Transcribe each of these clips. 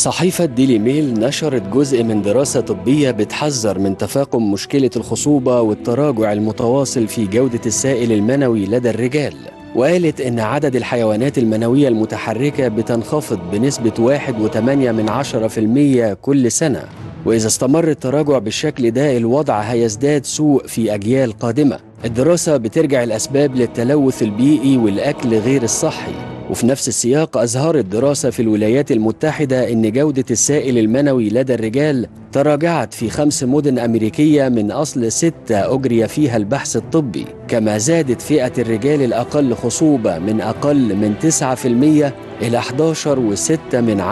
صحيفة ديلي ميل نشرت جزء من دراسة طبية بتحذر من تفاقم مشكلة الخصوبة والتراجع المتواصل في جودة السائل المنوي لدى الرجال وقالت إن عدد الحيوانات المنوية المتحركة بتنخفض بنسبة 1.8 من 10% كل سنة وإذا استمر التراجع بالشكل ده الوضع هيزداد سوء في أجيال قادمة الدراسة بترجع الأسباب للتلوث البيئي والأكل غير الصحي وفي نفس السياق أظهرت دراسة في الولايات المتحدة إن جودة السائل المنوي لدى الرجال تراجعت في خمس مدن أمريكية من أصل ستة أجري فيها البحث الطبي كما زادت فئة الرجال الأقل خصوبة من أقل من 9% إلى 11.6 من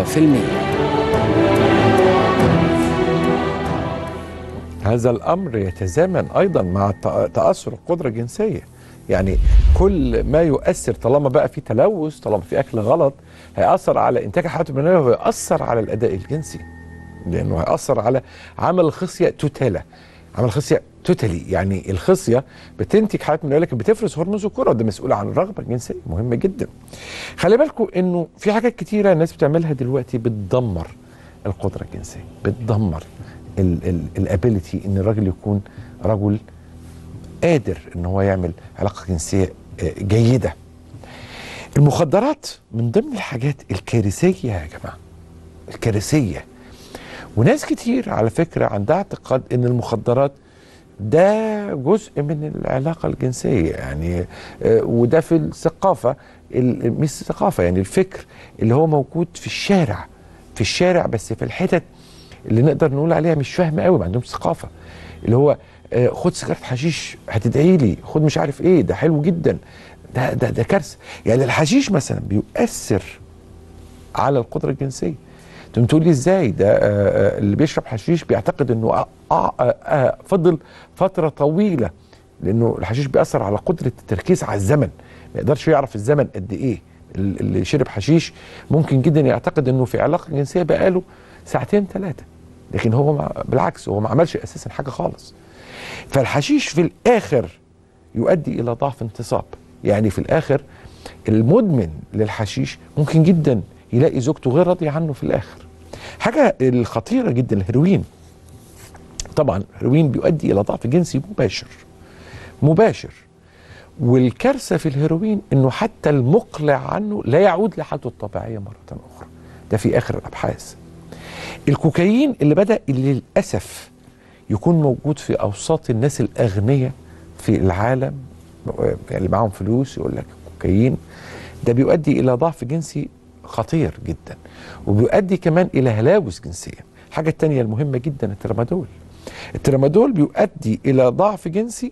10% هذا الامر يتزامن ايضا مع الت- تاثر القدره الجنسيه يعني كل ما يؤثر طالما بقى في تلوث طالما في اكل غلط هياثر على انتاج الحيوانات المنويه ويأثر على الاداء الجنسي لانه هيأثر على عمل الخصيه توتالا عمل الخصيه توتالي يعني الخصيه بتنتج حيوانات منويه لكن بتفرز هرمون ذكوره وده مسؤول عن الرغبه الجنسيه مهمه جدا خلي بالكم انه في حاجات كتيره الناس بتعملها دلوقتي بتدمر القدره الجنسيه بتدمر الابيليتي ان الراجل يكون رجل قادر ان هو يعمل علاقه جنسيه آه، جيده المخدرات من ضمن الحاجات الكارثيه يا جماعه الكارثيه وناس كتير على فكره عندها اعتقاد ان المخدرات ده جزء من العلاقه الجنسيه يعني آه، وده في الثقافه ال- مش الثقافه يعني الفكر اللي هو موجود في الشارع في الشارع بس في الحتت اللي نقدر نقول عليها مش فاهمه قوي ما عندهمش ثقافه اللي هو آه، خد سيجاره حشيش هتدعي لي خد مش عارف ايه ده حلو جدا ده ده ده كارثه يعني الحشيش مثلا بيؤثر على القدره الجنسيه تقوم تقول لي ازاي ده آه، آه، اللي بيشرب حشيش بيعتقد انه آه آه آه آه فضل فتره طويله لانه الحشيش بيأثر على قدره التركيز على الزمن ما يقدرش يعرف الزمن قد ايه ال- اللي شرب حشيش ممكن جدا يعتقد انه في علاقه جنسيه بقاله ساعتين ثلاثه لكن هو ما بالعكس هو ما عملش اساسا حاجه خالص فالحشيش في الاخر يؤدي الى ضعف انتصاب يعني في الاخر المدمن للحشيش ممكن جدا يلاقي زوجته غير راضيه عنه في الاخر حاجه الخطيره جدا الهيروين طبعا الهيروين بيؤدي الى ضعف جنسي مباشر مباشر والكارثه في الهيروين انه حتى المقلع عنه لا يعود لحالته الطبيعيه مره اخرى ده في اخر الابحاث الكوكايين اللي بدا للاسف يكون موجود في اوساط الناس الاغنياء في العالم يعني اللي معاهم فلوس يقول لك كوكايين ده بيؤدي الى ضعف جنسي خطير جدا وبيؤدي كمان الى هلاوس جنسيه الحاجه الثانيه المهمه جدا الترامادول الترامادول بيؤدي الى ضعف جنسي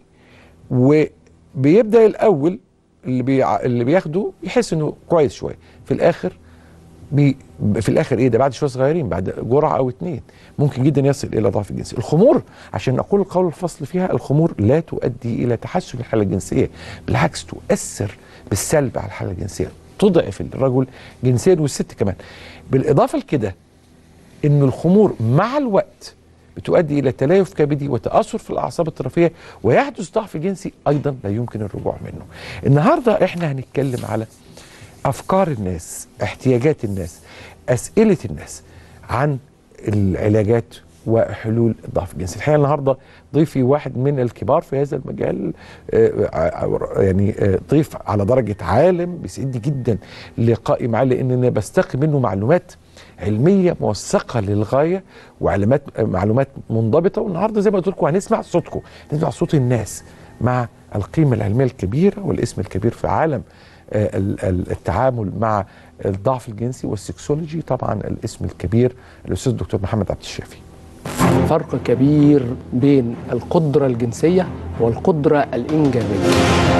وبيبدا الاول اللي بيع... اللي بياخده يحس انه كويس شويه في الاخر بي في الاخر ايه ده بعد شويه صغيرين بعد جرعه او اتنين ممكن جدا يصل الى ضعف الجنسي الخمور عشان نقول القول الفصل فيها الخمور لا تؤدي الى تحسن الحاله الجنسيه بالعكس تؤثر بالسلب على الحاله الجنسيه تضعف الرجل جنسيا والست كمان بالاضافه لكده ان الخمور مع الوقت بتؤدي الى تليف كبدي وتاثر في الاعصاب الطرفيه ويحدث ضعف جنسي ايضا لا يمكن الرجوع منه. النهارده احنا هنتكلم على افكار الناس، احتياجات الناس، اسئله الناس عن العلاجات وحلول الضعف الجنسي. الحقيقه النهارده ضيفي واحد من الكبار في هذا المجال آه، يعني آه، ضيف على درجه عالم بيسعدني جدا لقائي معاه لان انا بستقي منه معلومات علميه موثقه للغايه وعلامات معلومات منضبطه والنهارده زي ما قلت لكم هنسمع صوتكم نسمع صوت الناس مع القيمه العلميه الكبيره والاسم الكبير في عالم آه، ال- ال- التعامل مع الضعف الجنسي والسكسولوجي طبعا الاسم الكبير الاستاذ الدكتور محمد عبد الشافي فرق كبير بين القدرة الجنسية والقدرة الإنجابية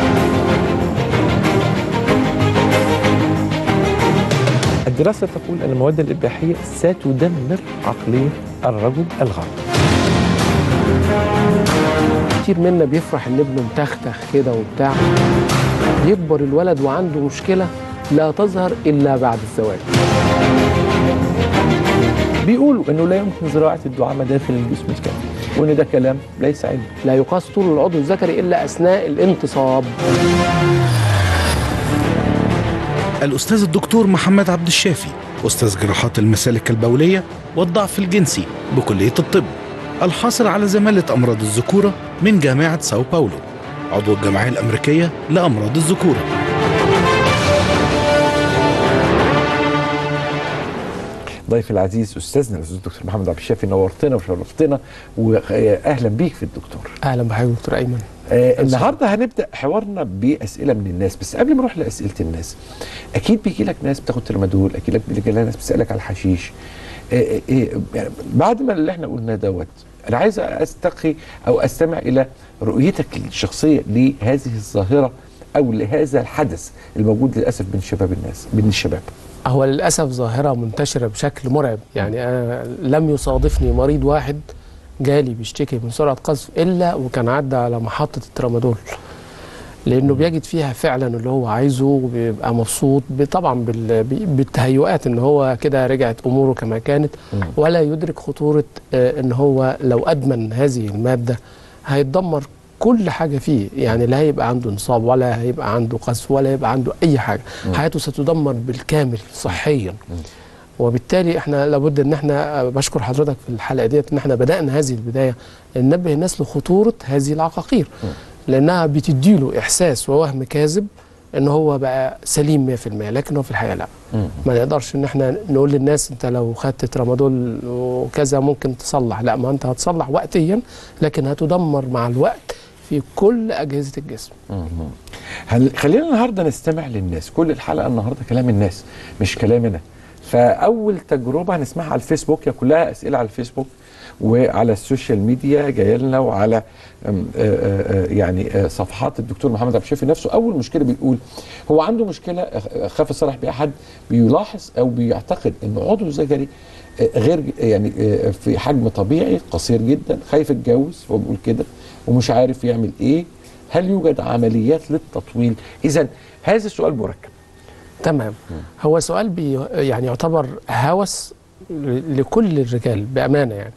الدراسه تقول ان المواد الاباحيه ستدمر عقليه الرجل الغربي كتير منا بيفرح إن ابنه متختخ كده وبتاع يكبر الولد وعنده مشكلة لا تظهر إلا بعد الزواج بيقولوا انه لا يمكن زراعه الدعامه داخل الجسم الكامل وان ده كلام ليس علمي لا يقاس طول العضو الذكري إلا أثناء الانتصاب الأستاذ الدكتور محمد عبد الشافي أستاذ جراحات المسالك البولية والضعف الجنسي بكلية الطب الحاصل على زمالة أمراض الذكورة من جامعة ساو باولو عضو الجمعية الأمريكية لأمراض الذكورة ضيف العزيز استاذنا الاستاذ الدكتور محمد عبد الشافي نورتنا وشرفتنا واهلا بيك في الدكتور اهلا بحضرتك دكتور ايمن آه النهارده هنبدا حوارنا باسئله من الناس بس قبل ما نروح لاسئله الناس اكيد بيجي لك ناس بتاخد ترمادول اكيد لك بيجي لك ناس بتسالك على الحشيش آه آه يعني بعد ما اللي احنا قلناه دوت انا عايز استقي او استمع الى رؤيتك الشخصيه لهذه الظاهره او لهذا الحدث الموجود للاسف بين شباب الناس بين الشباب هو للاسف ظاهره منتشره بشكل مرعب يعني أنا لم يصادفني مريض واحد جالي بيشتكي من سرعه قذف الا وكان عدى على محطه الترامادول لانه بيجد فيها فعلا اللي هو عايزه وبيبقى مبسوط طبعا بال- بالتهيؤات ان هو كده رجعت اموره كما كانت ولا يدرك خطوره آه، ان هو لو ادمن هذه الماده هيتدمر كل حاجه فيه يعني لا هيبقى عنده انصاب ولا هيبقى عنده قذف ولا هيبقى عنده اي حاجه حياته ستدمر بالكامل صحيا وبالتالي احنا لابد ان احنا آه، بشكر حضرتك في الحلقه ديت ان احنا بدانا هذه البدايه ننبه الناس لخطوره هذه العقاقير لانها بتديله احساس ووهم كاذب ان هو بقى سليم 100% لكن هو في الحقيقه لا ما نقدرش ان احنا نقول للناس انت لو خدت ترامادول وكذا ممكن تصلح لا ما انت هتصلح وقتيا لكن هتدمر مع الوقت في كل اجهزه الجسم هل خلينا النهارده نستمع للناس كل الحلقه النهارده كلام الناس مش كلامنا فاول تجربه هنسمعها على الفيسبوك هي كلها اسئله على الفيسبوك وعلى السوشيال ميديا جايه لنا وعلى أم، آه، آه، آه، يعني آه، صفحات الدكتور محمد عبد الشافي نفسه اول مشكله بيقول هو عنده مشكله آه، خاف الصالح باحد بيلاحظ او بيعتقد ان عضو ذكري آه، غير ج- يعني آه، في حجم طبيعي قصير جدا خايف يتجوز هو بيقول كده ومش عارف يعمل ايه هل يوجد عمليات للتطويل اذا هذا السؤال مركب تمام هو سؤال بي يعني يعتبر هوس ل- لكل الرجال بامانه يعني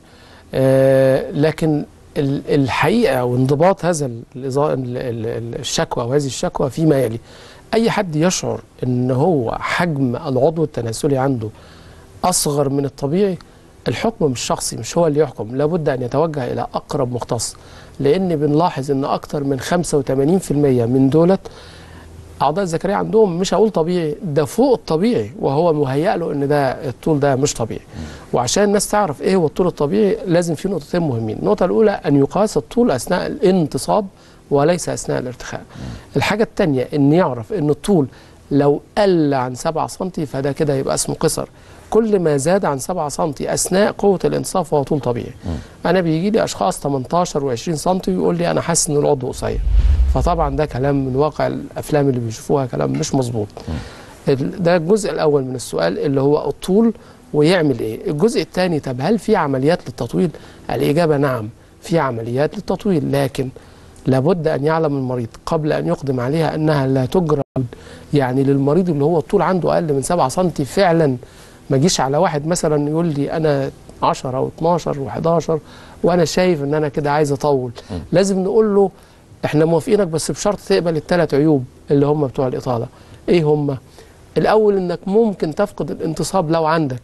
آه لكن ال- الحقيقه وانضباط هذا ال- الإظا- ال- ال- الشكوى او هذه الشكوى فيما يلي اي حد يشعر ان هو حجم العضو التناسلي عنده اصغر من الطبيعي الحكم مش شخصي مش هو اللي يحكم لابد ان يتوجه الى اقرب مختص لان بنلاحظ ان اكتر من 85% من دولت اعضاء الذكريه عندهم مش هقول طبيعي ده فوق الطبيعي وهو مهيأ له ان ده الطول ده مش طبيعي وعشان الناس تعرف ايه هو الطول الطبيعي لازم في نقطتين مهمين النقطه الاولى ان يقاس الطول اثناء الانتصاب وليس اثناء الارتخاء الحاجه الثانيه ان يعرف ان الطول لو قل عن 7 سم فده كده يبقى اسمه قصر كل ما زاد عن 7 سم اثناء قوه الانصاف فهو طول طبيعي انا بيجي لي اشخاص 18 و20 سم ويقول لي انا حاسس ان العضو قصير فطبعا ده كلام من واقع الافلام اللي بيشوفوها كلام مش مظبوط ال- ده الجزء الاول من السؤال اللي هو الطول ويعمل ايه الجزء الثاني طب هل في عمليات للتطويل الاجابه نعم في عمليات للتطويل لكن لابد ان يعلم المريض قبل ان يقدم عليها انها لا تجرى يعني للمريض اللي هو الطول عنده اقل من 7 سم فعلا ما جيش على واحد مثلا يقول لي انا 10 او 12 و11 وانا شايف ان انا كده عايز اطول لازم نقول له احنا موافقينك بس بشرط تقبل الثلاث عيوب اللي هم بتوع الاطاله ايه هم الاول انك ممكن تفقد الانتصاب لو عندك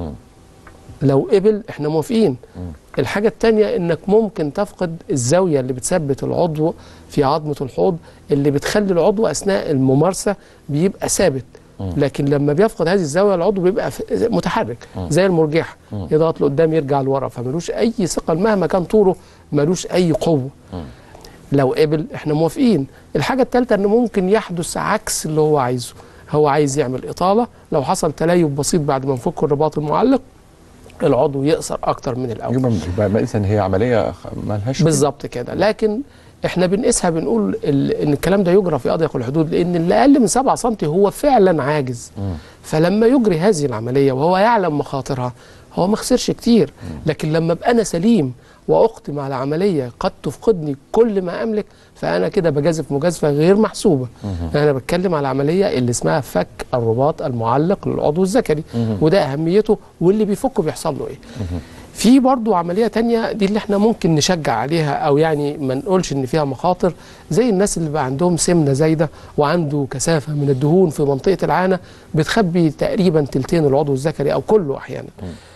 لو قبل احنا موافقين الحاجة التانية انك ممكن تفقد الزاوية اللي بتثبت العضو في عظمة الحوض اللي بتخلي العضو اثناء الممارسة بيبقى ثابت لكن لما بيفقد هذه الزاوية العضو بيبقى ف- متحرك زي المرجحة يضغط لقدام يرجع لورا فملوش اي ثقل مهما كان طوله ملوش اي قوة لو قبل احنا موافقين الحاجة الثالثة ان ممكن يحدث عكس اللي هو عايزه هو عايز يعمل إطالة لو حصل تليف بسيط بعد ما نفك الرباط المعلق العضو يقصر أكتر من الأول يبقى يبقى اذا هي عمليه خ- مالهاش بالظبط كده لكن احنا بنقيسها بنقول ال- ان الكلام ده يجرى في اضيق الحدود لان اللي اقل من 7 سم هو فعلا عاجز فلما يجري هذه العمليه وهو يعلم مخاطرها هو ما خسرش كتير لكن لما ابقى انا سليم واقدم على عمليه قد تفقدني كل ما املك فانا كده بجازف مجازفه غير محسوبه انا بتكلم على عمليه اللي اسمها فك الرباط المعلق للعضو الذكري وده اهميته واللي بيفكه بيحصل له ايه في برضو عملية تانية دي اللي احنا ممكن نشجع عليها او يعني ما نقولش ان فيها مخاطر زي الناس اللي بقى عندهم سمنة زايدة وعنده كثافة من الدهون في منطقة العانة بتخبي تقريبا تلتين العضو الذكري او كله احيانا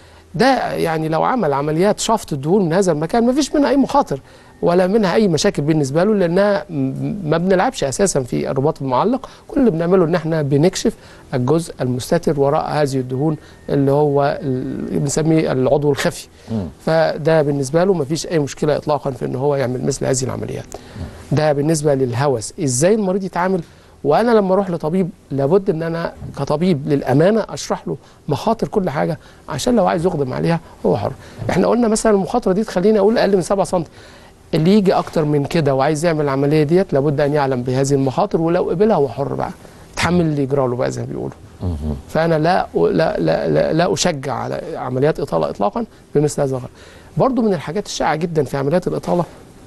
ده يعني لو عمل عمليات شفط الدهون من هذا المكان ما فيش منها اي مخاطر ولا منها اي مشاكل بالنسبه له لانها م- ما بنلعبش اساسا في الرباط المعلق كل اللي بنعمله ان احنا بنكشف الجزء المستتر وراء هذه الدهون اللي هو ال- بنسميه العضو الخفي فده بالنسبه له ما فيش اي مشكله اطلاقا في ان هو يعمل مثل هذه العمليات ده بالنسبه للهوس ازاي المريض يتعامل وانا لما اروح لطبيب لابد ان انا كطبيب للامانه اشرح له مخاطر كل حاجه عشان لو عايز يقدم عليها هو حر احنا قلنا مثلا المخاطره دي تخليني اقول اقل من 7 سم اللي يجي اكتر من كده وعايز يعمل العمليه ديت لابد ان يعلم بهذه المخاطر ولو قبلها هو حر بقى يتحمل اللي يجرى له بقى زي ما بيقولوا فانا لا لا لا لا, لا اشجع على عمليات اطاله اطلاقا بمثل هذا الغرض برضو من الحاجات الشائعه جدا في عمليات الاطاله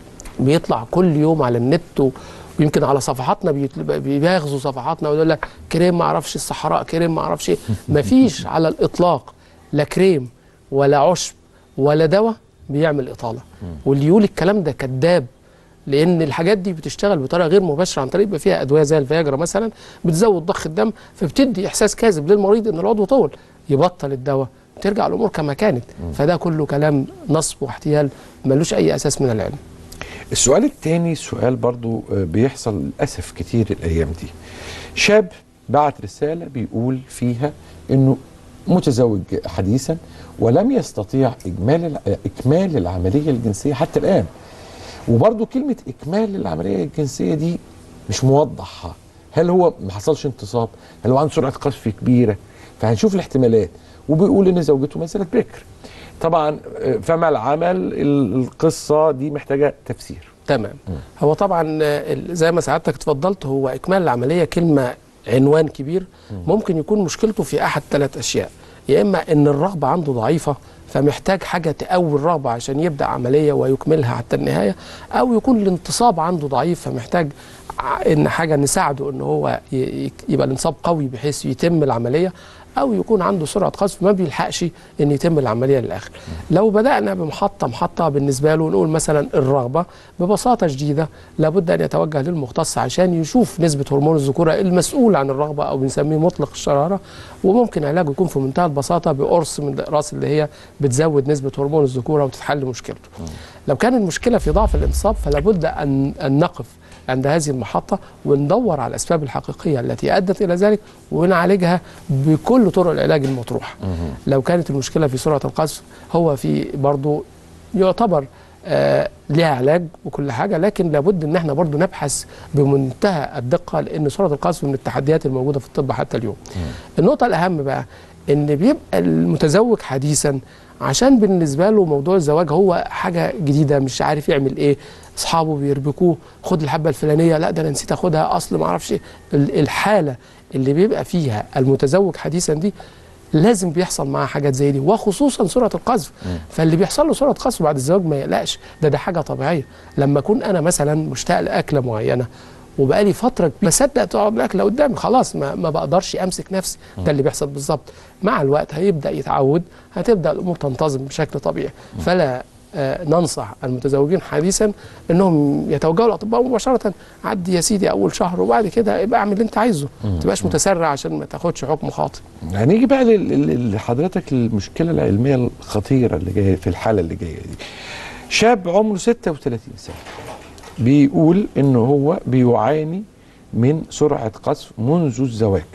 بيطلع كل يوم على النت و- ويمكن على صفحاتنا بيت- بيباغزوا صفحاتنا ويقول لك كريم ما اعرفش الصحراء كريم ما اعرفش ايه مفيش على الاطلاق لا كريم ولا عشب ولا دواء بيعمل اطاله واللي يقول الكلام ده كذاب لان الحاجات دي بتشتغل بطريقه غير مباشره عن طريق يبقى فيها ادويه زي الفياجرا مثلا بتزود ضخ الدم فبتدي احساس كاذب للمريض ان العضو طول يبطل الدواء ترجع الامور كما كانت فده كله كلام نصب واحتيال ملوش اي اساس من العلم السؤال الثاني سؤال برضو آه، بيحصل للأسف كتير الأيام دي شاب بعت رسالة بيقول فيها أنه متزوج حديثا ولم يستطيع إجمال الع- آه، إكمال العملية الجنسية حتى الآن وبرضو كلمة إكمال العملية الجنسية دي مش موضحة هل هو ما حصلش انتصاب هل هو عنده سرعة قذف كبيرة فهنشوف الاحتمالات وبيقول ان زوجته ما زالت بكر طبعا آه، فما العمل ال- القصة دي محتاجة تفسير تمام هو طبعا آه، ال- زي ما سعادتك اتفضلت هو اكمال العمليه كلمه عنوان كبير ممكن يكون مشكلته في احد ثلاث اشياء يا اما ان الرغبه عنده ضعيفه فمحتاج حاجه تقوي الرغبه عشان يبدا عمليه ويكملها حتى النهايه او يكون الانتصاب عنده ضعيف فمحتاج ع- ان حاجه نساعده ان هو ي- ي- يبقى الانصاب قوي بحيث يتم العمليه او يكون عنده سرعه قذف ما بيلحقش ان يتم العمليه للاخر لو بدانا بمحطه محطه بالنسبه له نقول مثلا الرغبه ببساطه شديده لابد ان يتوجه للمختص عشان يشوف نسبه هرمون الذكوره المسؤول عن الرغبه او بنسميه مطلق الشراره وممكن علاجه يكون في منتهى البساطه بقرص من الاقراص اللي هي بتزود نسبه هرمون الذكوره وتتحل مشكلته لو كان المشكله في ضعف الانصاب فلابد ان ان نقف عند هذه المحطة وندور على الأسباب الحقيقية التي أدت إلى ذلك ونعالجها بكل طرق العلاج المطروحة لو كانت المشكلة في سرعة القذف هو في برضو يعتبر آه ليها علاج وكل حاجة لكن لابد ان احنا برضو نبحث بمنتهى الدقة لان سرعة القذف من التحديات الموجودة في الطب حتى اليوم النقطة الأهم بقى ان بيبقى المتزوج حديثا عشان بالنسبة له موضوع الزواج هو حاجة جديدة مش عارف يعمل ايه اصحابه بيربكوه خد الحبة الفلانية لا ده انا نسيت اخدها اصل ما اعرفش ايه ال- الحالة اللي بيبقى فيها المتزوج حديثا دي لازم بيحصل معاه حاجات زي دي وخصوصا سرعه القذف فاللي بيحصل له سرعه قذف بعد الزواج ما يقلقش ده ده حاجه طبيعيه لما اكون انا مثلا مشتاق لاكله معينه وبقالي فتره بصدق تقعد الاكله قدامي خلاص ما, ما بقدرش امسك نفسي ده اللي بيحصل بالظبط مع الوقت هيبدا يتعود هتبدا الامور تنتظم بشكل طبيعي فلا آه، ننصح المتزوجين حديثا انهم يتوجهوا للاطباء مباشره عدي يا سيدي اول شهر وبعد كده يبقى اعمل اللي انت عايزه ما تبقاش متسرع عشان ما تاخدش حكم خاطئ هنيجي بقى لل- لل- لحضرتك المشكله العلميه الخطيره اللي جايه في الحاله اللي جايه دي شاب عمره 36 سنه بيقول ان هو بيعاني من سرعه قذف منذ الزواج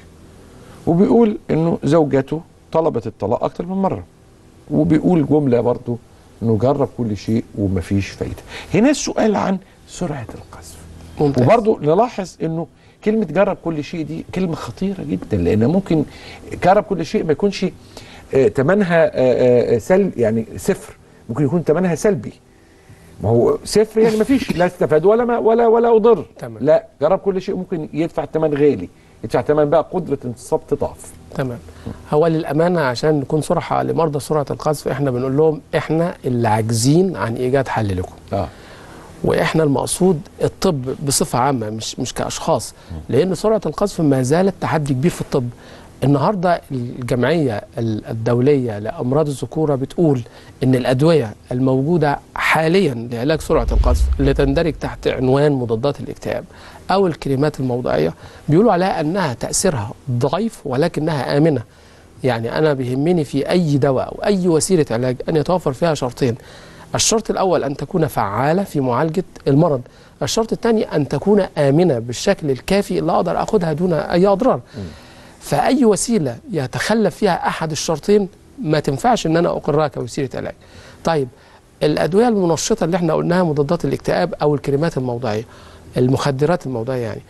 وبيقول انه زوجته طلبت الطلاق اكتر من مره وبيقول جمله برضه انه جرب كل شيء ومفيش فايده هنا السؤال عن سرعه القذف ممتاز وبرضه نلاحظ انه كلمه جرب كل شيء دي كلمه خطيره جدا لان ممكن جرب كل شيء ما يكونش آه، تمنها آه، آه، سل يعني صفر ممكن يكون تمنها سلبي ما هو صفر يعني ما فيش لا استفاد ولا ما ولا ولا اضر تمام. لا جرب كل شيء ممكن يدفع ثمن غالي يدفع ثمن بقى قدره انتصاب تضعف تمام هو للامانه عشان نكون صراحه لمرضى سرعه القذف احنا بنقول لهم احنا اللي عاجزين عن ايجاد حل لكم اه واحنا المقصود الطب بصفه عامه مش مش كاشخاص لان سرعه القذف ما زالت تحدي كبير في الطب النهارده الجمعيه ال- الدوليه لامراض الذكوره بتقول ان الادويه الموجوده حاليا لعلاج سرعه القذف اللي تندرج تحت عنوان مضادات الاكتئاب او الكريمات الموضعيه بيقولوا عليها انها تاثيرها ضعيف ولكنها امنه يعني انا بيهمني في اي دواء او اي وسيله علاج ان يتوفر فيها شرطين الشرط الاول ان تكون فعاله في معالجه المرض الشرط الثاني ان تكون امنه بالشكل الكافي اللي اقدر اخذها دون اي اضرار فاي وسيله يتخلف فيها احد الشرطين ما تنفعش ان انا اقرها كوسيله علاج طيب الادويه المنشطه اللي احنا قلناها مضادات الاكتئاب او الكريمات الموضعيه المخدرات الموضعيه يعني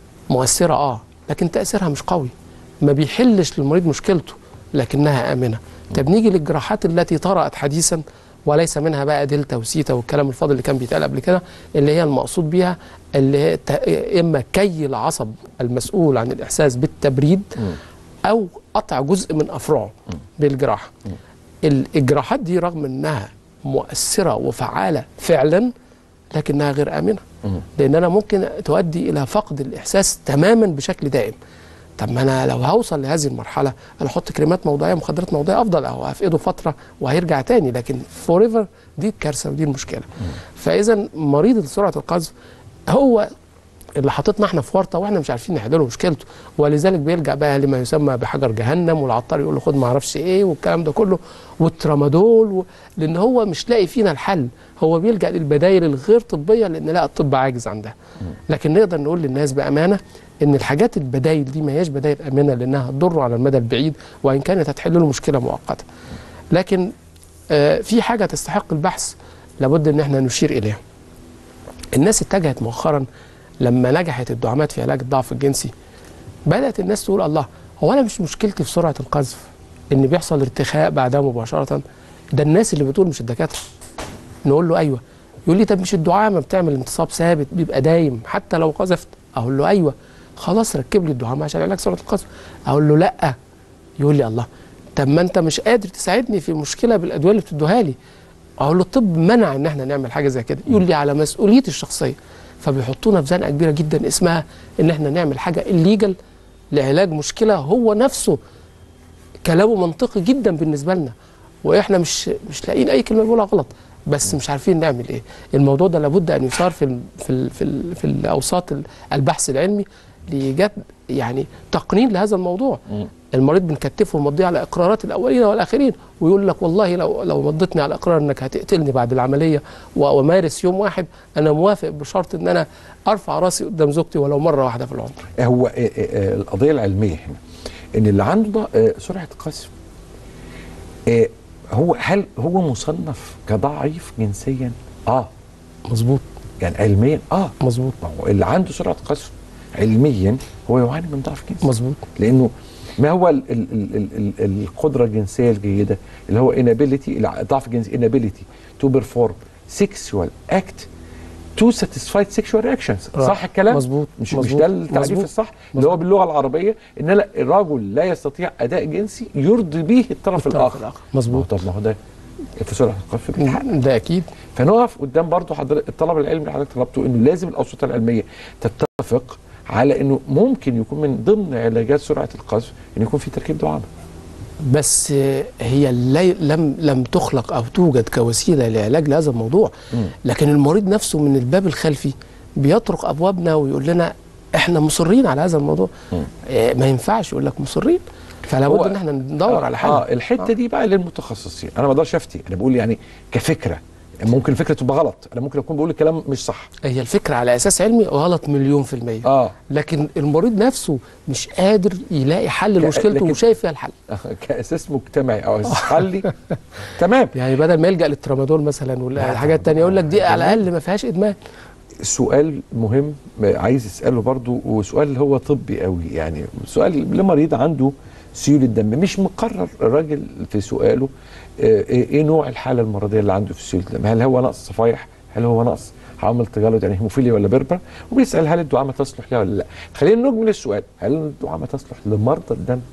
مؤثره اه لكن تاثيرها مش قوي ما بيحلش للمريض مشكلته لكنها امنه طب نيجي للجراحات التي طرأت حديثا وليس منها بقى دلتا وسيتا والكلام الفاضل اللي كان بيتقال قبل كده اللي هي المقصود بيها اللي هي ت- اما كي العصب المسؤول عن الاحساس بالتبريد او قطع جزء من افرعه بالجراحه ال- الجراحات دي رغم انها مؤثره وفعاله فعلا لكنها غير امنه لان انا ممكن تؤدي الى فقد الاحساس تماما بشكل دائم طب ما انا لو هوصل لهذه المرحله انا احط كريمات موضعيه مخدرات موضعيه افضل او هفقده فتره وهيرجع تاني لكن فور ايفر دي الكارثه ودي المشكله فاذا مريض سرعه القذف هو اللي حاططنا احنا في ورطه واحنا مش عارفين نحل له مشكلته ولذلك بيلجا بقى لما يسمى بحجر جهنم والعطار يقول له خد ما اعرفش ايه والكلام ده كله والترامادول و... لان هو مش لاقي فينا الحل هو بيلجا للبدائل الغير طبيه لان لا الطب عاجز عندها لكن نقدر نقول للناس بامانه ان الحاجات البدائل دي ما هياش بدائل امنه لانها تضره على المدى البعيد وان كانت هتحل له مشكله مؤقته لكن آه في حاجه تستحق البحث لابد ان احنا نشير اليها الناس اتجهت مؤخرا لما نجحت الدعامات في علاج الضعف الجنسي بدات الناس تقول الله هو انا مش مشكلتي في سرعه القذف ان بيحصل ارتخاء بعدها مباشره ده الناس اللي بتقول مش الدكاتره نقول له ايوه يقول لي طب مش الدعامه بتعمل انتصاب ثابت بيبقى دايم حتى لو قذفت اقول له ايوه خلاص ركب لي الدعامه عشان علاج سرعه القذف اقول له لا يقول لي الله طب ما انت مش قادر تساعدني في مشكله بالادويه اللي بتدوها لي اقول له الطب منع ان احنا نعمل حاجه زي كده يقول لي على مسؤوليتي الشخصيه فبيحطونا في زنقه كبيره جدا اسمها ان احنا نعمل حاجه الليجل لعلاج مشكله هو نفسه كلامه منطقي جدا بالنسبه لنا واحنا مش مش لاقيين اي كلمه بيقولها غلط بس مش عارفين نعمل ايه الموضوع ده لابد ان يثار في ال في ال في, ال في الاوساط ال- البحث العلمي لايجاد يعني تقنين لهذا الموضوع المريض بنكتفه ومضيه على اقرارات الاولين والاخرين ويقول لك والله لو لو مضيتني على اقرار انك هتقتلني بعد العمليه و- ومارس يوم واحد انا موافق بشرط ان انا ارفع راسي قدام زوجتي ولو مره واحده في العمر هو آه، آه، آه، القضيه العلميه هنا ان اللي عنده ده آه، سرعه قذف آه، هو هل هو مصنف كضعيف جنسيا؟ اه مظبوط يعني علميا اه مظبوط ما هو اللي عنده سرعه قذف علميا هو يعاني من ضعف جنسي مظبوط لانه ما هو ال ال ال ال ال القدره الجنسيه الجيده اللي هو inability ضعف الجنسي inability to perform sexual act to satisfy sexual reactions آه، صح الكلام مظبوط، مش مش مظبوط، ده التعريف مظبوط، الصح اللي هو باللغه العربيه ان لا الرجل لا يستطيع اداء جنسي يرضي به الطرف, الطرف الاخر الآخر. ما مظبوط. هو طب ما هو ده في سرعه القذف بيتحقق ده اكيد فنقف قدام برضو حضرتك الطلب العلمي اللي حضرتك طلبته انه لازم الاوساط العلميه تتفق على انه ممكن يكون من ضمن علاجات سرعه القذف ان يكون في تركيب دعامه بس آه، هي لي لم لم تخلق او توجد كوسيله لعلاج لهذا الموضوع لكن المريض نفسه من الباب الخلفي بيطرق ابوابنا ويقول لنا احنا مصرين على هذا الموضوع آه، ما ينفعش يقول لك مصرين فلا هو- بد ان احنا ندور على حل اه الحته دي بقى للمتخصصين انا ما اقدرش افتي انا بقول يعني كفكره ممكن الفكره تبقى غلط انا ممكن اكون بقول الكلام مش صح هي الفكره على اساس علمي غلط مليون في الميه اه لكن المريض نفسه مش قادر يلاقي حل ك- لمشكلته لكن- وشايف فيها الحل كاساس مجتمعي او اساس حلي تمام يعني بدل ما يلجا للترامادول مثلا ولا حاجات تانية يقول لك دي على الاقل ما فيهاش ادمان سؤال مهم عايز اساله برضو وسؤال هو طبي قوي يعني سؤال لمريض عنده سيول الدم مش مقرر الراجل في سؤاله آه، ايه إيه نوع الحاله المرضيه اللي عنده في سيول الدم هل هو نقص صفائح هل هو نقص عامل تجلط يعني هيموفيليا ولا بربر وبيسال هل الدعامه تصلح لها ولا لا خلينا نجمل السؤال هل الدعامه تصلح لمرضى الدم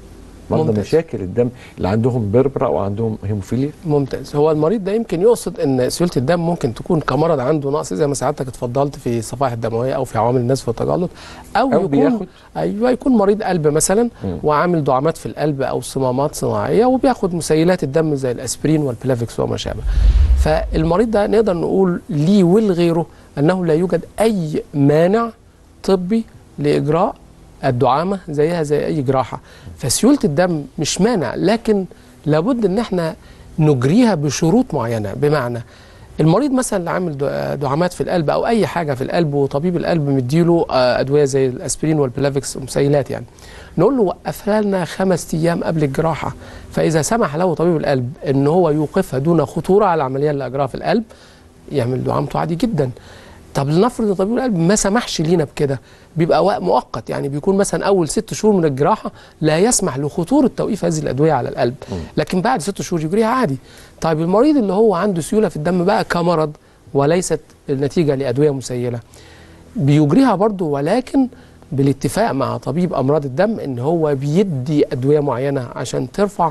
مرضى ممتاز. مشاكل الدم اللي عندهم بربرة او عندهم هيموفيليا ممتاز هو المريض ده يمكن يقصد ان سيوله الدم ممكن تكون كمرض عنده نقص زي ما سعادتك اتفضلت في الصفائح الدمويه او في عوامل النسف والتجلط او, أو يكون بياخد- ايوه يكون مريض قلب مثلا مم. وعامل دعامات في القلب او صمامات صناعيه وبياخد مسيلات الدم زي الاسبرين والبلافيكس وما شابه فالمريض ده نقدر نقول ليه ولغيره انه لا يوجد اي مانع طبي لاجراء الدعامه زيها زي اي جراحه فسيوله الدم مش مانع لكن لابد ان احنا نجريها بشروط معينه بمعنى المريض مثلا اللي عامل دع- دعامات في القلب او اي حاجه في القلب وطبيب القلب مديله آه، ادويه زي الاسبرين والبلافيكس مسيلات يعني نقول له وقفها لنا خمس ايام قبل الجراحه فاذا سمح له طبيب القلب ان هو يوقفها دون خطوره على العمليه اللي اجراها في القلب يعمل دعامته عادي جدا طب لنفرض ان طبيب القلب ما سمحش لينا بكده بيبقى وقت مؤقت يعني بيكون مثلا اول ست شهور من الجراحه لا يسمح لخطوره توقيف هذه الادويه على القلب لكن بعد ست شهور يجريها عادي طيب المريض اللي هو عنده سيوله في الدم بقى كمرض وليست النتيجه لادويه مسيله بيجريها برضه ولكن بالاتفاق مع طبيب امراض الدم ان هو بيدي ادويه معينه عشان ترفع آه،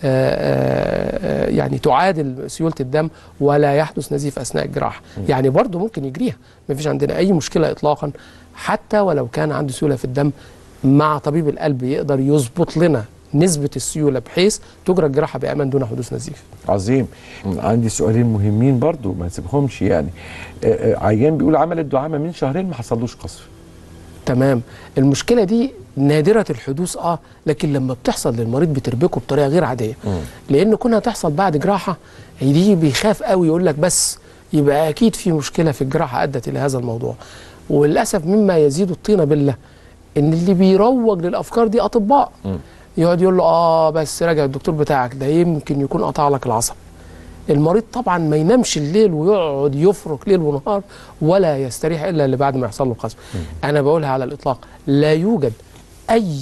آه، آه، يعني تعادل سيوله الدم ولا يحدث نزيف اثناء الجراحه يعني برضه ممكن يجريها ما فيش عندنا اي مشكله اطلاقا حتى ولو كان عنده سيوله في الدم مع طبيب القلب يقدر يظبط لنا نسبه السيوله بحيث تجرى الجراحه بامان دون حدوث نزيف عظيم عندي سؤالين مهمين برضو ما نسيبهمش يعني آه، آه، عيان بيقول عمل الدعامة من شهرين ما حصلوش قصف تمام المشكله دي نادره الحدوث اه لكن لما بتحصل للمريض بتربكه بطريقه غير عاديه لان كونها تحصل بعد جراحه دي بيخاف قوي يقول لك بس يبقى اكيد في مشكله في الجراحه ادت الى هذا الموضوع وللاسف مما يزيد الطينه بالله ان اللي بيروج للافكار دي اطباء يقعد يقول له اه بس راجع الدكتور بتاعك ده يمكن يكون قطع لك العصب المريض طبعا ما ينامش الليل ويقعد يفرك ليل ونهار ولا يستريح الا اللي بعد ما يحصل له قصف انا بقولها على الاطلاق لا يوجد اي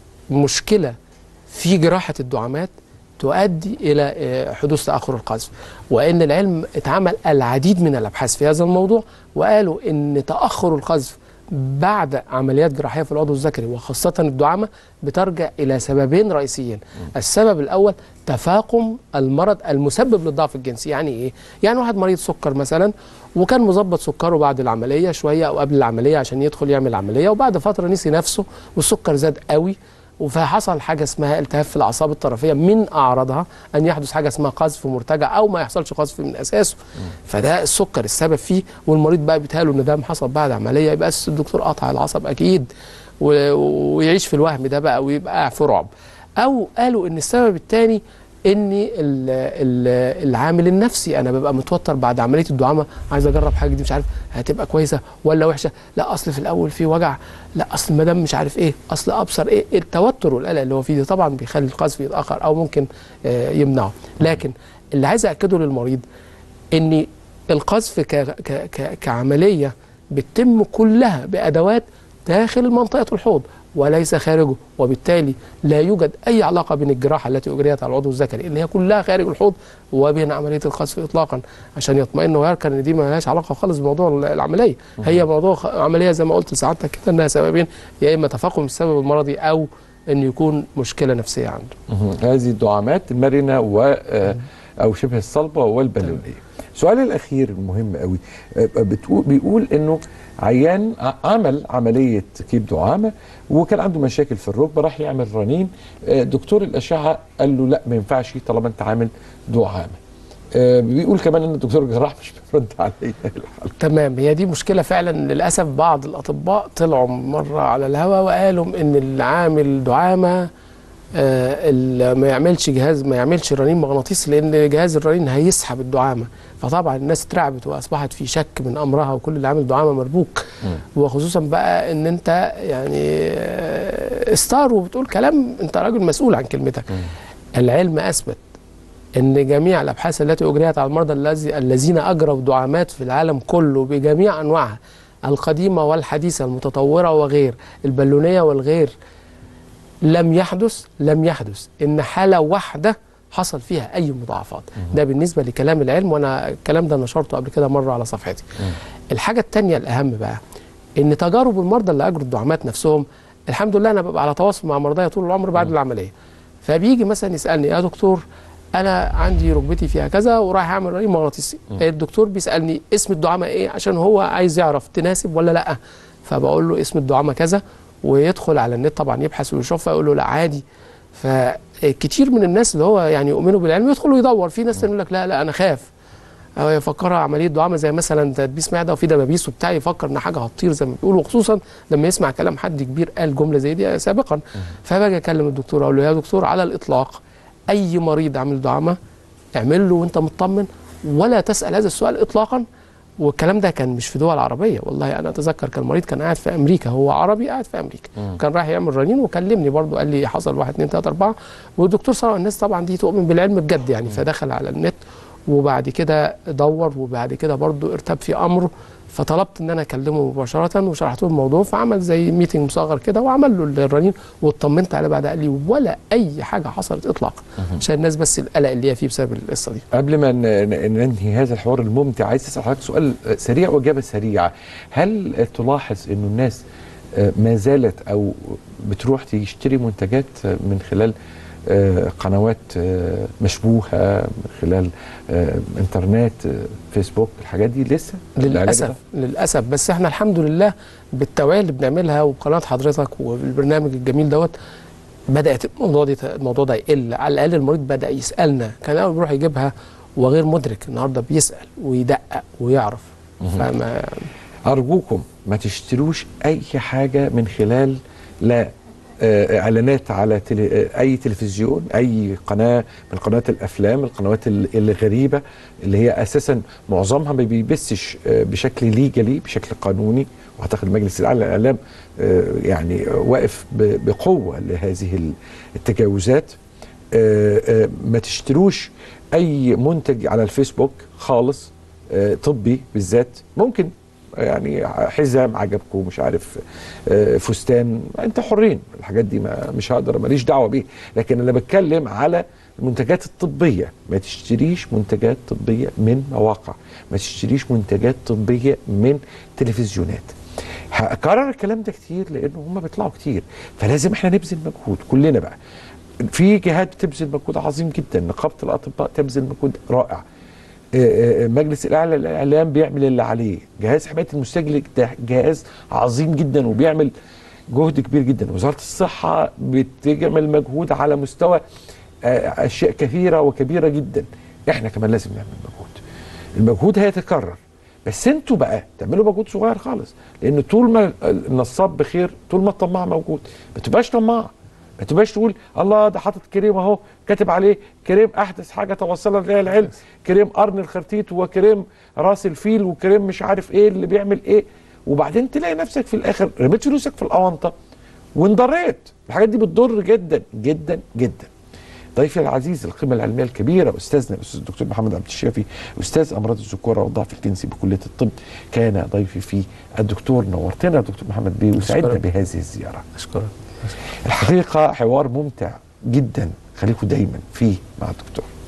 مشكله في جراحه الدعامات تؤدي الى آه، حدوث تاخر القذف وان العلم اتعمل العديد من الابحاث في هذا الموضوع وقالوا ان تاخر القذف بعد عمليات جراحيه في العضو الذكري وخاصه الدعامه بترجع الى سببين رئيسيين السبب الاول تفاقم المرض المسبب للضعف الجنسي يعني ايه يعني واحد مريض سكر مثلا وكان مظبط سكره بعد العمليه شويه او قبل العمليه عشان يدخل يعمل عمليه وبعد فتره نسي نفسه والسكر زاد قوي فحصل حاجه اسمها التهاب في الاعصاب الطرفيه من اعراضها ان يحدث حاجه اسمها قذف مرتجع او ما يحصلش قذف من اساسه فده السكر السبب فيه والمريض بقى بيتهيأله ان ده حصل بعد عمليه يبقى بس الدكتور قطع العصب اكيد و- ويعيش في الوهم ده بقى ويبقى في رعب او قالوا ان السبب الثاني ان ال- ال- العامل النفسي انا ببقى متوتر بعد عمليه الدعامه عايز اجرب حاجه دي مش عارف هتبقى كويسه ولا وحشه لا اصل في الاول في وجع لا اصل المدام مش عارف ايه اصل ابصر ايه التوتر والقلق اللي هو فيه ده طبعا بيخلي القذف يتاخر او ممكن آه، يمنعه لكن اللي عايز اكده للمريض ان القذف ك ك ك كعمليه بتتم كلها بادوات داخل منطقه الحوض وليس خارجه وبالتالي لا يوجد اي علاقه بين الجراحه التي اجريت على العضو الذكري اللي هي كلها خارج الحوض وبين عمليه القذف اطلاقا عشان يطمئن ويركن ان دي ما لهاش علاقه خالص بموضوع العمليه هي موضوع خ- عمليه زي ما قلت لسعادتك كده انها سببين يا اما تفاقم السبب المرضي او ان يكون مشكله نفسيه عنده مهم. هذه الدعامات المرنه و آه، او شبه الصلبه والبالونيه. سؤالي الاخير المهم قوي آه، بتقول بيقول انه عيان ع- عمل عمليه كيب دعامه وكان عنده مشاكل في الركبه راح يعمل رنين آه، دكتور الاشعه قال له لا ما ينفعش طالما انت عامل دعامه. آه، بيقول كمان ان الدكتور الجراح مش بيرد عليه الحلقه. تمام هي دي مشكلة فعلا للأسف بعض الأطباء طلعوا مرة على الهواء وقالوا إن اللي عامل دعامة آه، اللي ما يعملش جهاز ما يعملش رنين مغناطيسي لأن جهاز الرنين هيسحب الدعامة فطبعا الناس اترعبت وأصبحت في شك من أمرها وكل اللي عامل دعامة مربوك وخصوصا بقى إن أنت يعني آه، ستار وبتقول كلام أنت راجل مسؤول عن كلمتك العلم أثبت ان جميع الابحاث التي اجريت على المرضى الذي الذين اجروا دعامات في العالم كله بجميع انواعها القديمه والحديثه المتطوره وغير البالونيه والغير لم يحدث لم يحدث ان حاله واحده حصل فيها اي مضاعفات ده بالنسبه لكلام العلم وانا الكلام ده نشرته قبل كده مره على صفحتي الحاجه الثانيه الاهم بقى ان تجارب المرضى اللي اجروا الدعامات نفسهم الحمد لله انا ببقى على تواصل مع مرضايا طول العمر بعد العمليه فبيجي مثلا يسالني يا دكتور انا عندي ركبتي فيها كذا ورايح اعمل رنين مغناطيسي الدكتور بيسالني اسم الدعامه ايه عشان هو عايز يعرف تناسب ولا لا فبقول له اسم الدعامه كذا ويدخل على النت طبعا يبحث ويشوف فيقول له لا عادي فكتير من الناس اللي هو يعني يؤمنوا بالعلم يدخلوا يدور في ناس يقول لك لا لا انا خاف او يفكرها عمليه دعامه زي مثلا تدبيس معده وفي دبابيس وبتاع يفكر ان حاجه هتطير زي ما بيقولوا وخصوصا لما يسمع كلام حد كبير قال جمله زي دي سابقا فباجي اكلم الدكتور اقول له يا دكتور على الاطلاق اي مريض عامل دعامه اعمل له وانت مطمن ولا تسال هذا السؤال اطلاقا والكلام ده كان مش في دول عربيه والله انا اتذكر كان مريض كان قاعد في امريكا هو عربي قاعد في امريكا كان رايح يعمل رنين وكلمني برضو قال لي حصل واحد اتنين تلاته اربعه والدكتور صار الناس طبعا دي تؤمن بالعلم بجد يعني فدخل على النت وبعد كده دور وبعد كده برضو ارتاب في امره فطلبت ان انا اكلمه مباشره وشرحت له الموضوع فعمل زي ميتنج مصغر كده وعمل له الرنين واطمنت عليه بعدها قال لي ولا اي حاجه حصلت اطلاقا عشان الناس بس القلق اللي هي فيه بسبب القصه دي قبل ما ن- ن- ننهي هذا الحوار الممتع عايز اسال حضرتك سؤال سريع واجابه سريعه هل تلاحظ انه الناس آه، ما زالت او بتروح تشتري منتجات آه، من خلال آه، قنوات آه، مشبوهه من خلال آه، انترنت آه، فيسبوك الحاجات دي لسه العلاج ده؟ للاسف للاسف بس احنا الحمد لله بالتوعيه اللي بنعملها وبقناه حضرتك والبرنامج الجميل دوت بدات الموضوع دي الموضوع ده يقل على الاقل المريض بدا يسالنا كان الاول بيروح يجيبها وغير مدرك النهارده بيسال ويدقق ويعرف فما أرجوكم ما تشتروش أي حاجة من خلال لا آه، إعلانات على تلي آه، أي تلفزيون أي قناة من قنوات الأفلام القنوات ال- الغريبة اللي هي أساسا معظمها ما بيبثش آه، بشكل ليجالي بشكل قانوني وأعتقد المجلس الأعلى للإعلام آه، يعني واقف ب- بقوة لهذه ال- التجاوزات آه، آه، ما تشتروش اي منتج على الفيسبوك خالص آه، طبي بالذات ممكن يعني حزام عجبكم مش عارف آه، فستان انت حرين الحاجات دي ما مش هقدر ماليش دعوه بيه لكن انا بتكلم على المنتجات الطبيه ما تشتريش منتجات طبيه من مواقع ما تشتريش منتجات طبيه من تلفزيونات هكرر الكلام ده كتير لانه هم بيطلعوا كتير فلازم احنا نبذل مجهود كلنا بقى في جهات بتبذل مجهود عظيم جدا نقابه الاطباء تبذل مجهود رائع آه، آه، مجلس الاعلى للاعلام بيعمل اللي عليه جهاز حمايه المستهلك ده جهاز عظيم جدا وبيعمل جهد كبير جدا وزاره الصحه بتعمل مجهود على مستوى آه، اشياء كثيره وكبيره جدا احنا كمان لازم نعمل مجهود المجهود هيتكرر بس انتوا بقى تعملوا مجهود صغير خالص لان طول ما النصاب بخير طول ما الطماع موجود ما تبقاش طماع ما تبقاش تقول الله ده حاطط كريم اهو كاتب عليه كريم احدث حاجه توصلنا اليها العلم كريم قرن الخرتيت وكريم راس الفيل وكريم مش عارف ايه اللي بيعمل ايه وبعدين تلاقي نفسك في الاخر رميت فلوسك في الاونطه وانضريت الحاجات دي بتضر جدا جدا جدا ضيفي العزيز القيمه العلميه الكبيره استاذنا الاستاذ الدكتور محمد عبد الشافي استاذ امراض الذكوره والضعف الجنسي بكليه الطب كان ضيفي في الدكتور نورتنا يا دكتور محمد بيه وسعدنا أشكرك. بهذه الزياره اشكرك الحقيقه حوار ممتع جدا خليكم دايما فيه مع الدكتور